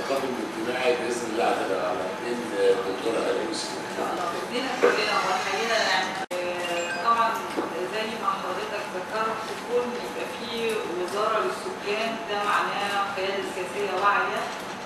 التقدم الاجتماعي باذن الله هتبقى على ايدين الدكتوره هلال ان شاء الله باذننا كلنا وحقيقه يعني آه، طبعا زي ما حضرتك ذكرت تكون يبقى في وزاره للسكان ده معناه قياده سياسيه واعيه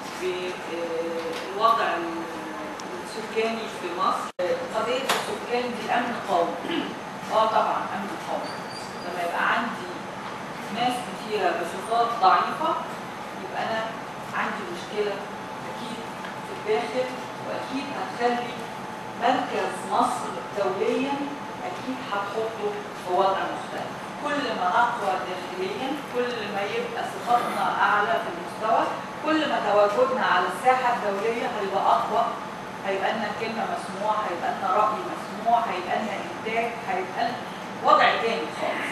بالوضع السكاني في مصر آه، قضيه السكان دي امن قومي اه طبعا امن قومي لما يبقى عندي ناس كتيره بصفات ضعيفه يبقى انا عندي مشكله اكيد في الداخل واكيد هتخلي مركز مصر دوليا اكيد هتحطه في وضع مختلف كل ما اقوى داخليا كل ما يبقى صفاتنا اعلى في المستوى كل ما تواجدنا على الساحه الدوليه هيبقى اقوى هيبقى لنا كلمه مسموعه هيبقى لنا راي مسموع هيبقى لنا انتاج هيبقى لنا وضع تاني خالص